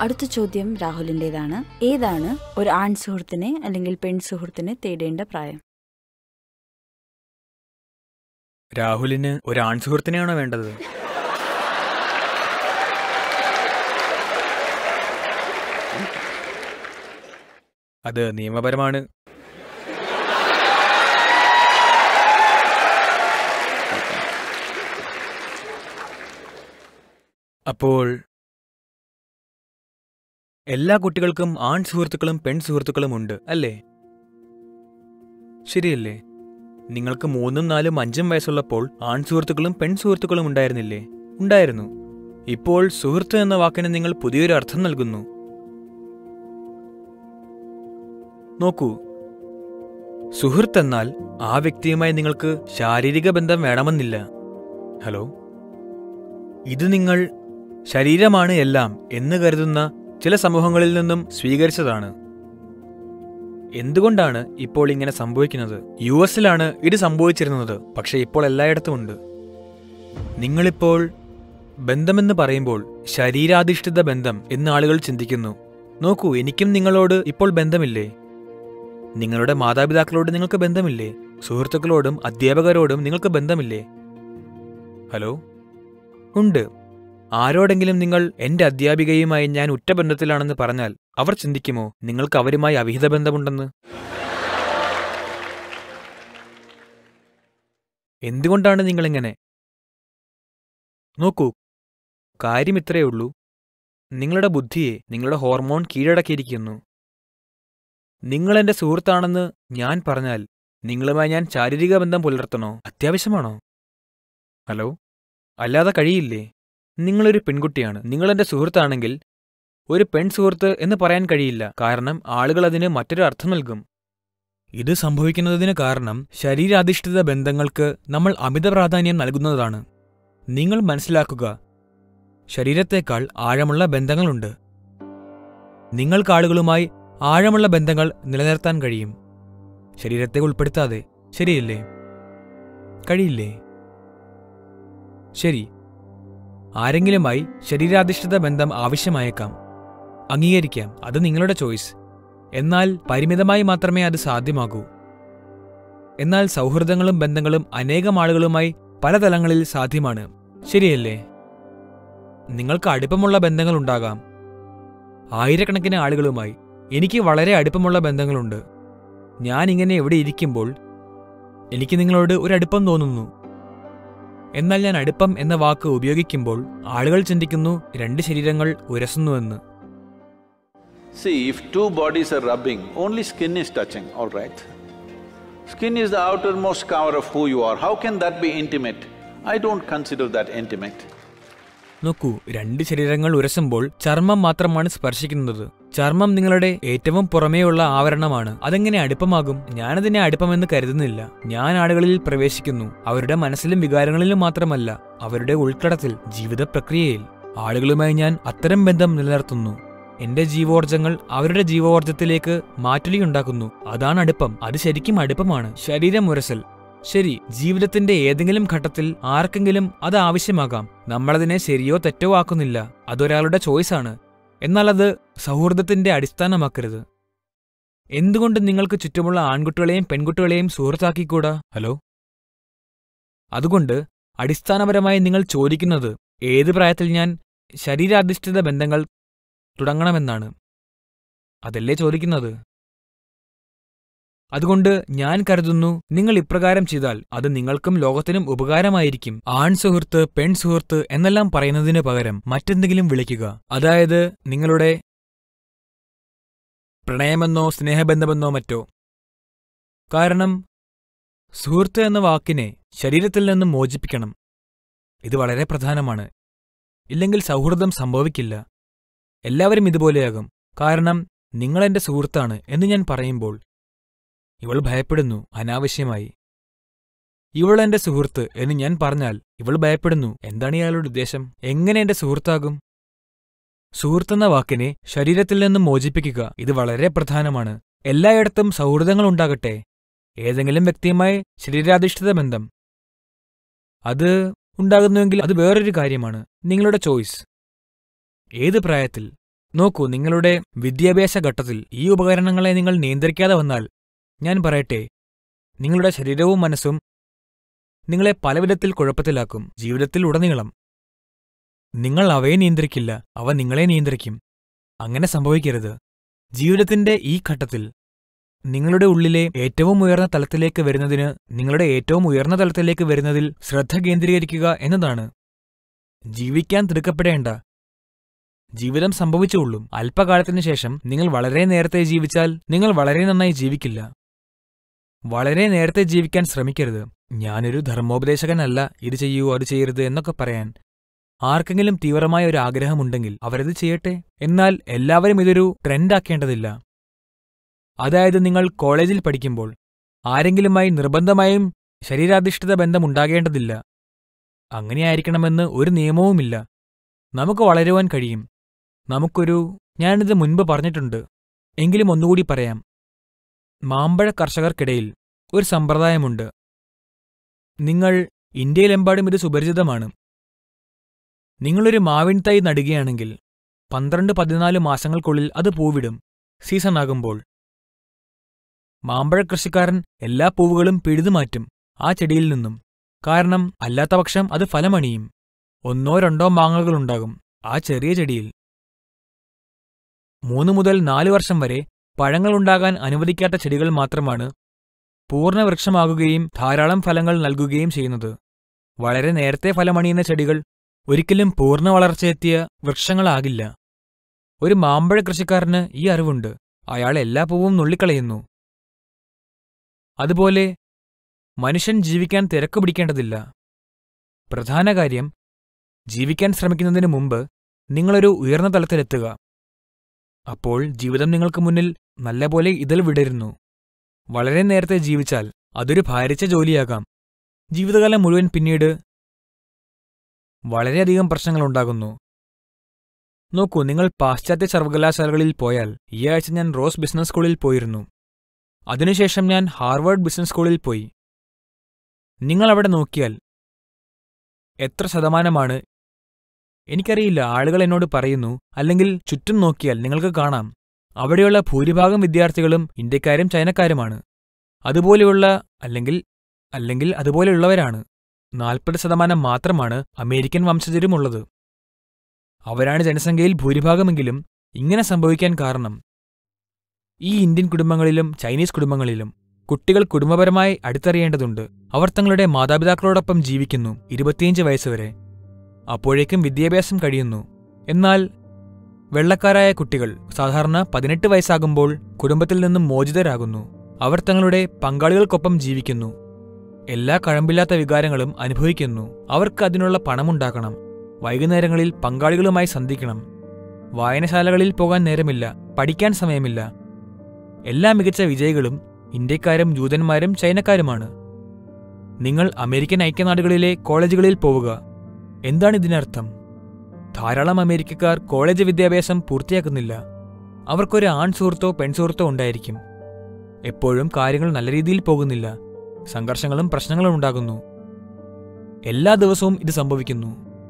അടുത്ത ചോദ്യം രാഹുലിൻ്റെതാണ് ഏതാണ് ഒരു ആൺ സുഹൃത്തിനെ അല്ലെങ്കിൽ പെൺ സുഹൃത്തിനെ തേടേണ്ട പ്രായം രാഹുലിന് ഒരു ആൺ സുഹൃത്തിനെയാണോ വേണ്ടത് അത് നിയമപരമാണ് അപ്പോൾ എല്ലാ കുട്ടികൾക്കും ആൺ സുഹൃത്തുക്കളും പെൺ സുഹൃത്തുക്കളും ഉണ്ട് അല്ലേ ശരിയല്ലേ നിങ്ങൾക്ക് മൂന്നും നാലും അഞ്ചും വയസ്സുള്ളപ്പോൾ ആൺ സുഹൃത്തുക്കളും പെൺ സുഹൃത്തുക്കളും ഉണ്ടായിരുന്നില്ലേ ഉണ്ടായിരുന്നു ഇപ്പോൾ സുഹൃത്ത് എന്ന വാക്കിന് നിങ്ങൾ പുതിയൊരു അർത്ഥം നൽകുന്നു നോക്കൂ സുഹൃത്ത് എന്നാൽ ആ വ്യക്തിയുമായി നിങ്ങൾക്ക് ശാരീരിക ബന്ധം വേണമെന്നില്ല ഹലോ ഇത് നിങ്ങൾ ശരീരമാണ് എല്ലാം എന്ന് കരുതുന്ന ചില സമൂഹങ്ങളിൽ നിന്നും സ്വീകരിച്ചതാണ് എന്തുകൊണ്ടാണ് ഇപ്പോൾ ഇങ്ങനെ സംഭവിക്കുന്നത് യു എസിലാണ് ഇത് സംഭവിച്ചിരുന്നത് പക്ഷേ ഇപ്പോൾ എല്ലായിടത്തും ഉണ്ട് നിങ്ങളിപ്പോൾ ബന്ധമെന്ന് പറയുമ്പോൾ ശരീരാധിഷ്ഠിത ബന്ധം എന്ന് ആളുകൾ ചിന്തിക്കുന്നു നോക്കൂ എനിക്കും നിങ്ങളോട് ഇപ്പോൾ ബന്ധമില്ലേ നിങ്ങളുടെ മാതാപിതാക്കളോട് നിങ്ങൾക്ക് ബന്ധമില്ലേ സുഹൃത്തുക്കളോടും അധ്യാപകരോടും നിങ്ങൾക്ക് ബന്ധമില്ലേ ഹലോ ഉണ്ട് ആരോടെങ്കിലും നിങ്ങൾ എന്റെ അധ്യാപികയുമായി ഞാൻ ഉറ്റ ബന്ധത്തിലാണെന്ന് പറഞ്ഞാൽ അവർ ചിന്തിക്കുമോ നിങ്ങൾക്ക് അവരുമായി അവിഹിത ബന്ധമുണ്ടെന്ന് എന്തുകൊണ്ടാണ് നിങ്ങളിങ്ങനെ നോക്കൂ കാര്യം ഇത്രയേ ഉള്ളൂ നിങ്ങളുടെ ബുദ്ധിയെ നിങ്ങളുടെ ഹോർമോൺ കീഴടക്കിയിരിക്കുന്നു നിങ്ങൾ എന്റെ സുഹൃത്താണെന്ന് ഞാൻ പറഞ്ഞാൽ നിങ്ങളുമായി ഞാൻ ശാരീരിക ബന്ധം പുലർത്തണോ അത്യാവശ്യമാണോ ഹലോ അല്ലാതെ കഴിയില്ലേ നിങ്ങളൊരു പെൺകുട്ടിയാണ് നിങ്ങൾ എന്റെ സുഹൃത്താണെങ്കിൽ ഒരു പെൺ സുഹൃത്ത് എന്ന് പറയാൻ കഴിയില്ല കാരണം ആളുകൾ അതിന് മറ്റൊരു അർത്ഥം നൽകും ഇത് സംഭവിക്കുന്നതിന് കാരണം ശരീരാധിഷ്ഠിത ബന്ധങ്ങൾക്ക് നമ്മൾ അമിത പ്രാധാന്യം നൽകുന്നതാണ് നിങ്ങൾ മനസ്സിലാക്കുക ശരീരത്തേക്കാൾ ആഴമുള്ള ബന്ധങ്ങളുണ്ട് നിങ്ങൾക്ക് ആളുകളുമായി ആഴമുള്ള ബന്ധങ്ങൾ നിലനിർത്താൻ കഴിയും ശരീരത്തെ ഉൾപ്പെടുത്താതെ ശരിയല്ലേ കഴിയില്ലേ ശരി ആരെങ്കിലുമായി ശരീരാധിഷ്ഠിത ബന്ധം ആവശ്യമായേക്കാം അംഗീകരിക്കാം അത് നിങ്ങളുടെ ചോയ്സ് എന്നാൽ പരിമിതമായി മാത്രമേ അത് സാധ്യമാകൂ എന്നാൽ സൗഹൃദങ്ങളും ബന്ധങ്ങളും അനേകം ആളുകളുമായി പല തലങ്ങളിൽ സാധ്യമാണ് ശരിയല്ലേ നിങ്ങൾക്ക് അടുപ്പമുള്ള ബന്ധങ്ങൾ ഉണ്ടാകാം ആയിരക്കണക്കിന് ആളുകളുമായി എനിക്ക് വളരെ അടുപ്പമുള്ള ബന്ധങ്ങളുണ്ട് ഞാൻ ഇങ്ങനെ എവിടെ ഇരിക്കുമ്പോൾ എനിക്ക് നിങ്ങളോട് ഒരു അടുപ്പം തോന്നുന്നു എന്നാൽ ഞാൻ അടുപ്പം എന്ന വാക്ക് ഉപയോഗിക്കുമ്പോൾ ആളുകൾ ചിന്തിക്കുന്നു രണ്ട് ശരീരങ്ങൾ ഉരസുന്നുവെന്ന് See, if two bodies are rubbing, only skin is touching, all right? Skin is the outermost cover of who you are. How can that be intimate? I don't consider that intimate. നോക്കൂ രണ്ട് ശരീരങ്ങൾ ഉരസുമ്പോൾ ചർമ്മം മാത്രമാണ് സ്പർശിക്കുന്നത് ചർമ്മം നിങ്ങളുടെ ഏറ്റവും പുറമേയുള്ള ആവരണമാണ് അതെങ്ങനെ അടുപ്പമാകും ഞാനതിനെ അടുപ്പമെന്ന് കരുതുന്നില്ല ഞാൻ ആളുകളിൽ പ്രവേശിക്കുന്നു അവരുടെ മനസ്സിലും വികാരങ്ങളിലും മാത്രമല്ല അവരുടെ ഉൾക്കടത്തിൽ ജീവിത പ്രക്രിയയിൽ ആളുകളുമായി ഞാൻ അത്തരം ബന്ധം നിലനിർത്തുന്നു എന്റെ ജീവോർജങ്ങൾ അവരുടെ ജീവോർജത്തിലേക്ക് മാറ്റൊലിയുണ്ടാക്കുന്നു അതാണ് അടുപ്പം അത് ശരിക്കും അടുപ്പമാണ് ശരീരം ഉരസൽ ശരി ജീവിതത്തിന്റെ ഏതെങ്കിലും ഘട്ടത്തിൽ ആർക്കെങ്കിലും അത് ആവശ്യമാകാം നമ്മളതിനെ ശരിയോ തെറ്റോ ആക്കുന്നില്ല അതൊരാളുടെ ചോയ്സാണ് എന്നാൽ അത് സൗഹൃദത്തിന്റെ അടിസ്ഥാനമാക്കരുത് എന്തുകൊണ്ട് നിങ്ങൾക്ക് ചുറ്റുമുള്ള ആൺകുട്ടികളെയും പെൺകുട്ടികളെയും സുഹൃത്താക്കിക്കൂടാ ഹലോ അതുകൊണ്ട് അടിസ്ഥാനപരമായി നിങ്ങൾ ചോദിക്കുന്നത് ഏത് പ്രായത്തിൽ ഞാൻ ശരീരാധിഷ്ഠിത ബന്ധങ്ങൾ തുടങ്ങണമെന്നാണ് അതല്ലേ ചോദിക്കുന്നത് അതുകൊണ്ട് ഞാൻ കരുതുന്നു നിങ്ങൾ ഇപ്രകാരം ചെയ്താൽ അത് നിങ്ങൾക്കും ലോകത്തിനും ഉപകാരമായിരിക്കും ആൺ സുഹൃത്ത് പെൺ സുഹൃത്ത് എന്നെല്ലാം പറയുന്നതിന് പകരം മറ്റെന്തെങ്കിലും വിളിക്കുക അതായത് നിങ്ങളുടെ പ്രണയമെന്നോ സ്നേഹബന്ധമെന്നോ മറ്റോ കാരണം സുഹൃത്ത് എന്ന വാക്കിനെ ശരീരത്തിൽ നിന്നും മോചിപ്പിക്കണം ഇത് വളരെ പ്രധാനമാണ് ഇല്ലെങ്കിൽ സൗഹൃദം സംഭവിക്കില്ല എല്ലാവരും ഇതുപോലെയാകും കാരണം നിങ്ങൾ എന്റെ സുഹൃത്താണ് എന്ന് ഞാൻ പറയുമ്പോൾ ഇവൾ ഭയപ്പെടുന്നു അനാവശ്യമായി ഇവൾ എന്റെ സുഹൃത്ത് എന്ന് ഞാൻ പറഞ്ഞാൽ ഇവൾ ഭയപ്പെടുന്നു എന്താണ് ഇയാളുടെ ഉദ്ദേശം എങ്ങനെ എന്റെ സുഹൃത്താകും സുഹൃത്തെന്ന വാക്കിനെ ശരീരത്തിൽ നിന്നും മോചിപ്പിക്കുക ഇത് വളരെ പ്രധാനമാണ് എല്ലായിടത്തും സൗഹൃദങ്ങൾ ഉണ്ടാകട്ടെ ഏതെങ്കിലും വ്യക്തിയുമായി ശരീരാധിഷ്ഠിത ബന്ധം അത് ഉണ്ടാകുന്നുവെങ്കിൽ അത് വേറൊരു കാര്യമാണ് നിങ്ങളുടെ ചോയ്സ് ഏത് പ്രായത്തിൽ നോക്കൂ നിങ്ങളുടെ വിദ്യാഭ്യാസ ഘട്ടത്തിൽ ഈ ഉപകരണങ്ങളെ നിങ്ങൾ നിയന്ത്രിക്കാതെ വന്നാൽ ഞാൻ പറയട്ടെ നിങ്ങളുടെ ശരീരവും മനസ്സും നിങ്ങളെ പലവിധത്തിൽ കുഴപ്പത്തിലാക്കും ജീവിതത്തിൽ ഉടനീളം നിങ്ങൾ അവയെ നിയന്ത്രിക്കില്ല അവ നിങ്ങളെ നിയന്ത്രിക്കും അങ്ങനെ സംഭവിക്കരുത് ജീവിതത്തിന്റെ ഈ ഘട്ടത്തിൽ നിങ്ങളുടെ ഉള്ളിലെ ഏറ്റവും ഉയർന്ന തലത്തിലേക്ക് വരുന്നതിന് നിങ്ങളുടെ ഏറ്റവും ഉയർന്ന തലത്തിലേക്ക് വരുന്നതിൽ ശ്രദ്ധ കേന്ദ്രീകരിക്കുക എന്നതാണ് ജീവിക്കാൻ തിടുക്കപ്പെടേണ്ട ജീവിതം സംഭവിച്ചുള്ളൂ അല്പകാലത്തിന് ശേഷം നിങ്ങൾ വളരെ നേരത്തെ ജീവിച്ചാൽ നിങ്ങൾ വളരെ നന്നായി ജീവിക്കില്ല വളരെ നേരത്തെ ജീവിക്കാൻ ശ്രമിക്കരുത് ഞാനൊരു ധർമ്മോപദേശകനല്ല ഇത് ചെയ്യൂ അത് ചെയ്യരുത് എന്നൊക്കെ പറയാൻ ആർക്കെങ്കിലും തീവ്രമായ ഒരു ആഗ്രഹമുണ്ടെങ്കിൽ അവരത് ചെയ്യട്ടെ എന്നാൽ എല്ലാവരും ഇതൊരു ട്രെൻഡാക്കേണ്ടതില്ല അതായത് നിങ്ങൾ കോളേജിൽ പഠിക്കുമ്പോൾ ആരെങ്കിലുമായി നിർബന്ധമായും ശരീരാധിഷ്ഠിത ബന്ധമുണ്ടാകേണ്ടതില്ല അങ്ങനെയായിരിക്കണമെന്ന് ഒരു നിയമവുമില്ല നമുക്ക് വളരുവാൻ കഴിയും നമുക്കൊരു ഞാനിത് മുൻപ് പറഞ്ഞിട്ടുണ്ട് എങ്കിലും ഒന്നുകൂടി പറയാം മാമ്പഴ കർഷകർക്കിടയിൽ ഒരു സമ്പ്രദായമുണ്ട് നിങ്ങൾ ഇന്ത്യയിലെമ്പാടും ഇത് സുപരിചിതമാണ് നിങ്ങളൊരു മാവിൻ തൈ നടുകയാണെങ്കിൽ പന്ത്രണ്ട് പതിനാല് മാസങ്ങൾക്കുള്ളിൽ അത് പൂവിടും സീസണാകുമ്പോൾ മാമ്പഴ കൃഷിക്കാരൻ എല്ലാ പൂവുകളും പിഴുതുമാറ്റും ആ ചെടിയിൽ നിന്നും കാരണം അല്ലാത്തപക്ഷം അത് ഫലമണിയും ഒന്നോ രണ്ടോ മാങ്ങകളുണ്ടാകും ആ ചെറിയ ചെടിയിൽ മൂന്ന് മുതൽ നാല് വർഷം വരെ പഴങ്ങളുണ്ടാകാൻ അനുവദിക്കാത്ത ചെടികൾ മാത്രമാണ് പൂർണ്ണ വൃക്ഷമാകുകയും ധാരാളം ഫലങ്ങൾ നൽകുകയും ചെയ്യുന്നത് വളരെ നേരത്തെ ഫലമണിയുന്ന ചെടികൾ ഒരിക്കലും പൂർണ്ണ വളർച്ചയെത്തിയ വൃക്ഷങ്ങളാകില്ല ഒരു മാമ്പഴ കൃഷിക്കാരന് ഈ അറിവുണ്ട് അയാൾ എല്ലാ പൂവും നുള്ളിക്കളയുന്നു അതുപോലെ മനുഷ്യൻ ജീവിക്കാൻ തിരക്ക് പിടിക്കേണ്ടതില്ല പ്രധാന കാര്യം ജീവിക്കാൻ ശ്രമിക്കുന്നതിന് മുമ്പ് നിങ്ങളൊരു ഉയർന്ന തലത്തിലെത്തുക അപ്പോൾ ജീവിതം നിങ്ങൾക്ക് മുന്നിൽ നല്ലപോലെ ഇതൾ വിടരുന്നു വളരെ നേരത്തെ ജീവിച്ചാൽ അതൊരു ഭാരിച്ച ജോലിയാകാം ജീവിതകാലം മുഴുവൻ പിന്നീട് വളരെയധികം പ്രശ്നങ്ങളുണ്ടാകുന്നു നോക്കൂ നിങ്ങൾ പാശ്ചാത്യ സർവകലാശാലകളിൽ പോയാൽ ഈ ആഴ്ച ഞാൻ റോസ് ബിസിനസ് സ്കൂളിൽ പോയിരുന്നു അതിനുശേഷം ഞാൻ ഹാർവേഡ് ബിസിനസ് സ്കൂളിൽ പോയി നിങ്ങൾ അവിടെ നോക്കിയാൽ എത്ര ശതമാനമാണ് എനിക്കറിയില്ല ആളുകൾ എന്നോട് പറയുന്നു അല്ലെങ്കിൽ ചുറ്റും നോക്കിയാൽ നിങ്ങൾക്ക് കാണാം അവിടെയുള്ള ഭൂരിഭാഗം വിദ്യാർത്ഥികളും ഇന്ത്യക്കാരും ചൈനക്കാരുമാണ് അതുപോലെയുള്ള അല്ലെങ്കിൽ അല്ലെങ്കിൽ അതുപോലെയുള്ളവരാണ് നാൽപ്പത് ശതമാനം മാത്രമാണ് അമേരിക്കൻ വംശജരുമുള്ളത് അവരാണ് ജനസംഖ്യയിൽ ഭൂരിഭാഗമെങ്കിലും ഇങ്ങനെ സംഭവിക്കാൻ കാരണം ഈ ഇന്ത്യൻ കുടുംബങ്ങളിലും ചൈനീസ് കുടുംബങ്ങളിലും കുട്ടികൾ കുടുംബപരമായി അടുത്തറിയേണ്ടതുണ്ട് അവർ തങ്ങളുടെ മാതാപിതാക്കളോടൊപ്പം ജീവിക്കുന്നു ഇരുപത്തിയഞ്ച് വയസ്സുവരെ അപ്പോഴേക്കും വിദ്യാഭ്യാസം കഴിയുന്നു എന്നാൽ വെള്ളക്കാരായ കുട്ടികൾ സാധാരണ പതിനെട്ട് വയസ്സാകുമ്പോൾ കുടുംബത്തിൽ നിന്നും മോചിതരാകുന്നു അവർ തങ്ങളുടെ പങ്കാളികൾക്കൊപ്പം ജീവിക്കുന്നു എല്ലാ കഴമ്പില്ലാത്ത വികാരങ്ങളും അനുഭവിക്കുന്നു അവർക്ക് അതിനുള്ള പണമുണ്ടാക്കണം വൈകുന്നേരങ്ങളിൽ പങ്കാളികളുമായി സന്ധിക്കണം വായനശാലകളിൽ പോകാൻ നേരമില്ല പഠിക്കാൻ സമയമില്ല എല്ലാ മികച്ച വിജയികളും ഇന്ത്യക്കാരും ജൂതന്മാരും ചൈനക്കാരുമാണ് നിങ്ങൾ അമേരിക്കൻ ഐക്യനാടുകളിലെ കോളേജുകളിൽ പോവുക എന്താണ് ഇതിനർത്ഥം ധാരാളം അമേരിക്കക്കാർ കോളേജ് വിദ്യാഭ്യാസം പൂർത്തിയാക്കുന്നില്ല അവർക്കൊരു ആൺ സുഹൃത്തോ പെൺസുഹൃത്തോ ഉണ്ടായിരിക്കും എപ്പോഴും കാര്യങ്ങൾ നല്ല രീതിയിൽ പോകുന്നില്ല സംഘർഷങ്ങളും പ്രശ്നങ്ങളും ഉണ്ടാകുന്നു എല്ലാ ദിവസവും ഇത് സംഭവിക്കുന്നു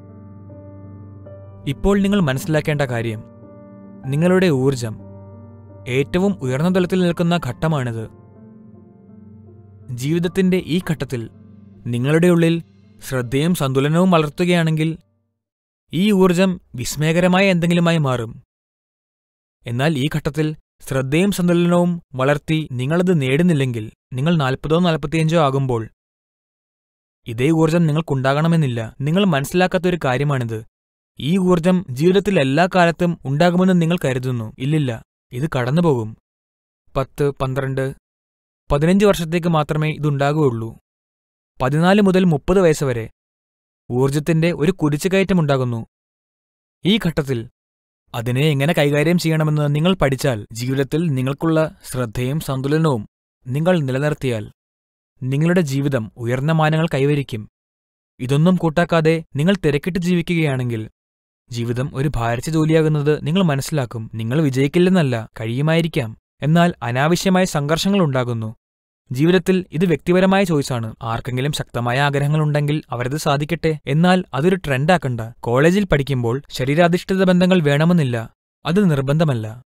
ഇപ്പോൾ നിങ്ങൾ മനസ്സിലാക്കേണ്ട കാര്യം നിങ്ങളുടെ ഊർജം ഏറ്റവും ഉയർന്ന തലത്തിൽ നിൽക്കുന്ന ഘട്ടമാണിത് ജീവിതത്തിന്റെ ഈ ഘട്ടത്തിൽ നിങ്ങളുടെ ഉള്ളിൽ ശ്രദ്ധയും സന്തുലനവും വളർത്തുകയാണെങ്കിൽ ഈ ഊർജം വിസ്മയകരമായ എന്തെങ്കിലുമായി മാറും എന്നാൽ ഈ ഘട്ടത്തിൽ ശ്രദ്ധയും സന്തുലനവും വളർത്തി നിങ്ങളത് നേടുന്നില്ലെങ്കിൽ നിങ്ങൾ നാൽപ്പതോ നാൽപ്പത്തിയഞ്ചോ ആകുമ്പോൾ ഇതേ ഊർജം നിങ്ങൾക്കുണ്ടാകണമെന്നില്ല നിങ്ങൾ മനസ്സിലാക്കാത്തൊരു കാര്യമാണിത് ഈ ഊർജം ജീവിതത്തിൽ എല്ലാ കാലത്തും ഉണ്ടാകുമെന്ന് നിങ്ങൾ കരുതുന്നു ഇല്ലില്ല ഇത് കടന്നുപോകും പത്ത് പന്ത്രണ്ട് പതിനഞ്ച് വർഷത്തേക്ക് മാത്രമേ ഇതുണ്ടാകുകയുള്ളൂ പതിനാല് മുതൽ മുപ്പത് വയസ്സ് വരെ ഊർജത്തിന്റെ ഒരു കുതിച്ചുകയറ്റമുണ്ടാകുന്നു ഈ ഘട്ടത്തിൽ അതിനെ എങ്ങനെ കൈകാര്യം ചെയ്യണമെന്ന് നിങ്ങൾ പഠിച്ചാൽ ജീവിതത്തിൽ നിങ്ങൾക്കുള്ള ശ്രദ്ധയും സന്തുലനവും നിങ്ങൾ നിലനിർത്തിയാൽ നിങ്ങളുടെ ജീവിതം ഉയർന്ന മാനങ്ങൾ കൈവരിക്കും ഇതൊന്നും കൂട്ടാക്കാതെ നിങ്ങൾ തിരക്കിട്ട് ജീവിക്കുകയാണെങ്കിൽ ജീവിതം ഒരു ഭാരിച്ച ജോലിയാകുന്നത് നിങ്ങൾ മനസ്സിലാക്കും നിങ്ങൾ വിജയിക്കില്ലെന്നല്ല കഴിയുമായിരിക്കാം എന്നാൽ അനാവശ്യമായ സംഘർഷങ്ങൾ ഉണ്ടാകുന്നു ജീവിതത്തിൽ ഇത് വ്യക്തിപരമായ ചോയ്സാണ് ആർക്കെങ്കിലും ശക്തമായ ആഗ്രഹങ്ങളുണ്ടെങ്കിൽ അവരത് സാധിക്കട്ടെ എന്നാൽ അതൊരു ട്രെൻഡാക്കണ്ട കോളേജിൽ പഠിക്കുമ്പോൾ ശരീരാധിഷ്ഠിത ബന്ധങ്ങൾ വേണമെന്നില്ല അത് നിർബന്ധമല്ല